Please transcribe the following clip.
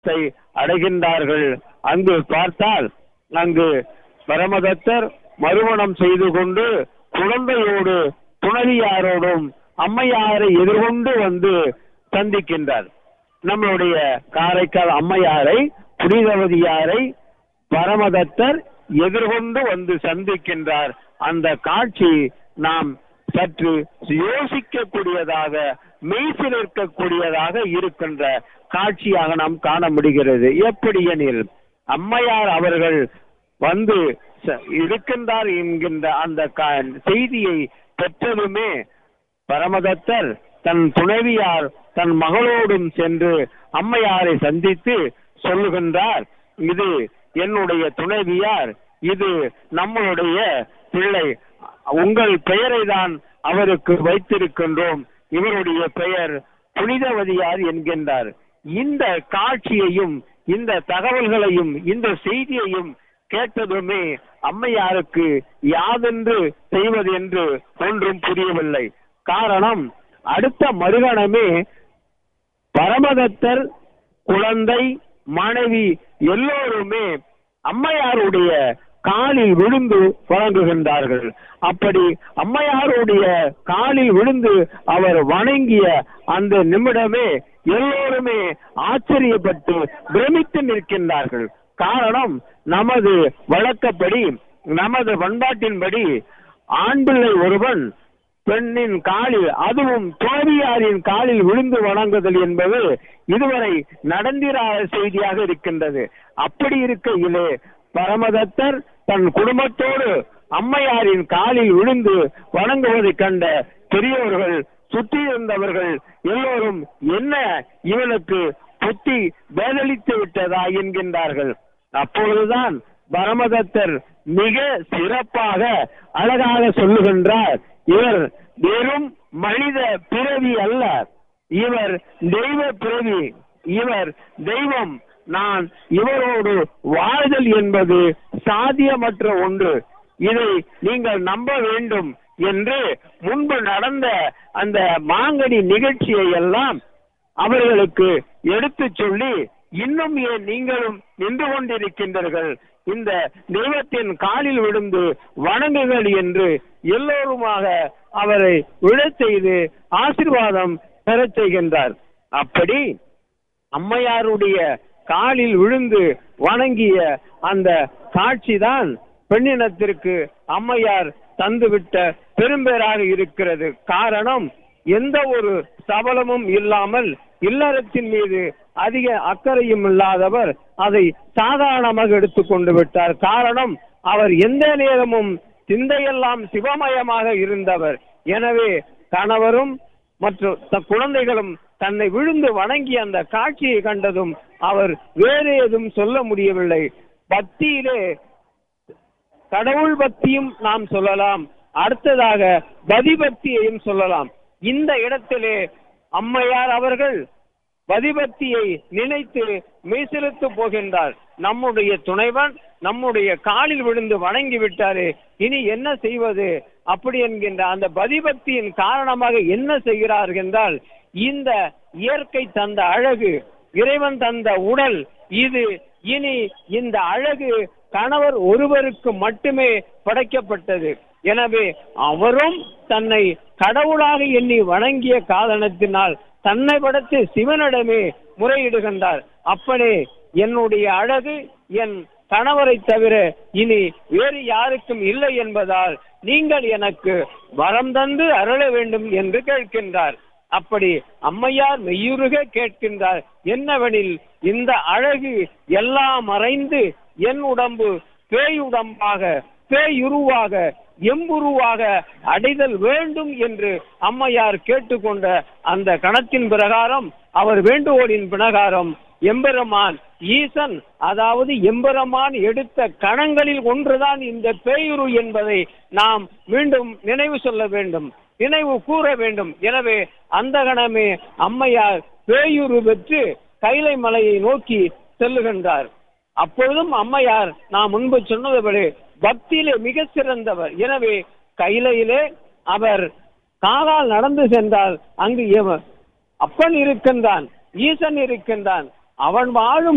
த்தை அடைகின்றார்கள் அங்கு பார்த்தால் அங்கு பரமதத்தர் மறுமணம் செய்து கொண்டு குழந்தையோடு துணவியாரோடும் அம்மையாரை எதிர்கொண்டு வந்து சந்திக்கின்றார் நம்மளுடைய காரைக்கால் அம்மையாரை புனிதவதியாரை பரமதத்தர் எதிர்கொண்டு வந்து சந்திக்கின்றார் அந்த காட்சி நாம் சற்று யோசிக்க கூடியதாக மெய்சிலிருக்கக்கூடியதாக இருக்கின்ற காட்சியாக நாம் காண முடிகிறது எப்படி எனில் அம்மையார் அவர்கள் வந்து ச- இருக்கின்றார் என்கின்ற அந்த கா- செய்தியை பெற்றதுமே பரமதத்தர் தன் துணைவியார் தன் மகளோடும் சென்று அம்மையாரை சந்தித்து சொல்லுகின்றார் இது என்னுடைய துணைவியார் இது நம்மளுடைய பிள்ளை உங்கள் பெயரை தான் அவருக்கு வைத்திருக்கின்றோம் இவருடைய பெயர் புனிதவதியார் என்கின்றார் இந்த காட்சியையும் இந்த தகவல்களையும் இந்த செய்தியையும் கேட்டதுமே அம்மையாருக்கு யாதென்று செய்வது என்று ஒன்றும் புரியவில்லை காரணம் அடுத்த மறுகணமே பரமதத்தர் குழந்தை மனைவி எல்லோருமே அம்மையாருடைய காலில் விழுந்து வணங்குகின்றார்கள் அப்படி அம்மையாருடைய காலில் விழுந்து அவர் வணங்கிய அந்த நிமிடமே எல்லோருமே ஆச்சரியப்பட்டு பிரமித்து நிற்கின்றார்கள் காரணம் நமது வழக்கப்படி நமது பண்பாட்டின்படி ஆண் பிள்ளை ஒருவன் பெண்ணின் காலில் அதுவும் தோழியாரின் காலில் விழுந்து வணங்குதல் என்பது இதுவரை நடந்திராத செய்தியாக இருக்கின்றது அப்படி இருக்கையிலே பரமதத்தர் தன் குடும்பத்தோடு அம்மையாரின் காலில் விழுந்து வணங்குவதைக் கண்ட பெரியோர்கள் சுற்றி இருந்தவர்கள் எல்லோரும் என்ன இவனுக்கு புத்தி பேதலித்து விட்டதா என்கின்றார்கள் அப்பொழுதுதான் பரமதத்தர் மிக சிறப்பாக அழகாக சொல்லுகின்றார் இவர் வெறும் மனித பிறவி அல்ல இவர் தெய்வ பிறவி இவர் தெய்வம் நான் இவரோடு வாழ்தல் என்பது சாத்தியமற்ற ஒன்று இதை நீங்கள் நம்ப வேண்டும் என்று முன்பு நடந்த அந்த மாங்கனி நிகழ்ச்சியை எல்லாம் அவர்களுக்கு எடுத்து சொல்லி இன்னும் ஏன் நீங்களும் நின்று கொண்டிருக்கின்றீர்கள் இந்த தெய்வத்தின் காலில் விழுந்து வணங்குகள் என்று எல்லோருமாக அவரை விழச் செய்து ஆசீர்வாதம் பெறச் செய்கின்றார் அப்படி அம்மையாருடைய காலில் விழுந்து வணங்கிய அந்த காட்சிதான் பெண்ணினத்திற்கு அம்மையார் தந்துவிட்ட பெரும்பேராக இருக்கிறது காரணம் எந்த ஒரு சபலமும் இல்லாமல் இல்லறத்தின் மீது அதிக அக்கறையும் இல்லாதவர் அதை சாதாரணமாக எடுத்துக்கொண்டு விட்டார் காரணம் அவர் எந்த நேரமும் சிந்தையெல்லாம் சிவமயமாக இருந்தவர் எனவே கணவரும் மற்றும் த- குழந்தைகளும் தன்னை விழுந்து வணங்கி அந்த காட்சியை கண்டதும் அவர் வேறு எதுவும் சொல்ல முடியவில்லை பக்தியிலே கடவுள் பக்தியும் நாம் சொல்லலாம் அடுத்ததாக பதிபக்தியையும் சொல்லலாம் இந்த இடத்திலே அம்மையார் அவர்கள் பதிபக்தியை நினைத்து மெய்சிலுத்து போகின்றார் நம்முடைய துணைவன் நம்முடைய காலில் விழுந்து வணங்கி விட்டாரே இனி என்ன செய்வது அப்படி என்கின்ற அந்த பதிபக்தியின் காரணமாக என்ன செய்கிறார் என்றால் இந்த இயற்கை தந்த அழகு இறைவன் தந்த உடல் இது இனி இந்த அழகு கணவர் ஒருவருக்கு மட்டுமே படைக்கப்பட்டது எனவே அவரும் தன்னை கடவுளாக எண்ணி வணங்கிய காரணத்தினால் தன்னை படைத்து சிவனிடமே முறையிடுகின்றார் அப்பனே என்னுடைய அழகு என் கணவரை தவிர இனி வேறு யாருக்கும் இல்லை என்பதால் நீங்கள் எனக்கு வரம் தந்து அருள வேண்டும் என்று கேட்கின்றார் அப்படி அம்மையார் மெய்யுருக கேட்கின்றார் என்னவெனில் இந்த அழகு எல்லாம் மறைந்து என் உடம்பு பேயுடம்பாக பேயுருவாக எம்புருவாக அடைதல் வேண்டும் என்று அம்மையார் கேட்டுக்கொண்ட அந்த கணத்தின் பிரகாரம் அவர் வேண்டுகோளின் பிரகாரம் எம்பெருமான் ஈசன் அதாவது எம்பெருமான் எடுத்த கணங்களில் ஒன்றுதான் இந்த பேயுரு என்பதை நாம் மீண்டும் நினைவு சொல்ல வேண்டும் நினைவு கூற வேண்டும் எனவே அந்த கணமே அம்மையார் பேயுரு பெற்று கைலை மலையை நோக்கி செல்லுகின்றார் அப்பொழுதும் அம்மையார் நான் முன்பு சொன்னதுபடி பக்தியிலே மிக சிறந்தவர் எனவே கைலையிலே அவர் காலால் நடந்து சென்றால் அங்கு எவ- அப்பன் இருக்கின்றான் ஈசன் இருக்கின்றான் அவன் வாழும்